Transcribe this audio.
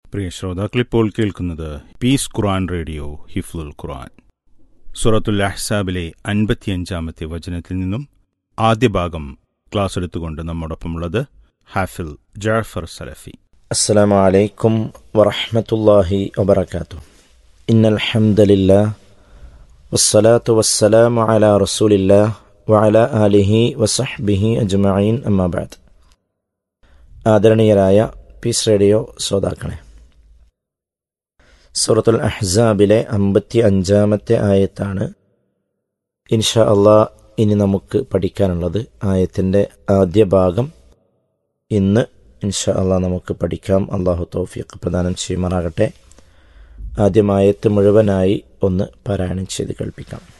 പ്രിയ ശ്രോതാക്കൾ ഇപ്പോൾ കേൾക്കുന്നത് പീസ് ഖുറാൻ റേഡിയോ ഹിഫ്ലുൽ ഖുറാൻ സുറത്തുൽ അഹ്സാബിലെ അൻപത്തിയഞ്ചാമത്തെ വചനത്തിൽ നിന്നും ആദ്യ ഭാഗം ക്ലാസ് എടുത്തുകൊണ്ട് നമ്മോടൊപ്പമുള്ളത് ഹാഫിൽ ജാഫർ സലഫി السلام عليكم ورحمة الله وبركاته إن الحمد لله والصلاة والسلام على رسول الله وعلى آله وصحبه أجمعين أما بعد ആദരണീയരായ പീസ് റേഡിയോ ശ്രോതാക്കളെ സൂറത്തുൽ അഹ്സാബിലെ അമ്പത്തി അഞ്ചാമത്തെ ആയത്താണ് ഇൻഷാ അള്ളാ ഇനി നമുക്ക് പഠിക്കാനുള്ളത് ആയത്തിൻ്റെ ആദ്യ ഭാഗം ഇന്ന് ഇൻഷാ അള്ളാഹ് നമുക്ക് പഠിക്കാം അള്ളാഹു തൗഫീഖ് പ്രദാനം ചെയ്യുമാറാകട്ടെ ആദ്യം ആയത്ത് മുഴുവനായി ഒന്ന് പാരായണം ചെയ്ത് കേൾപ്പിക്കാം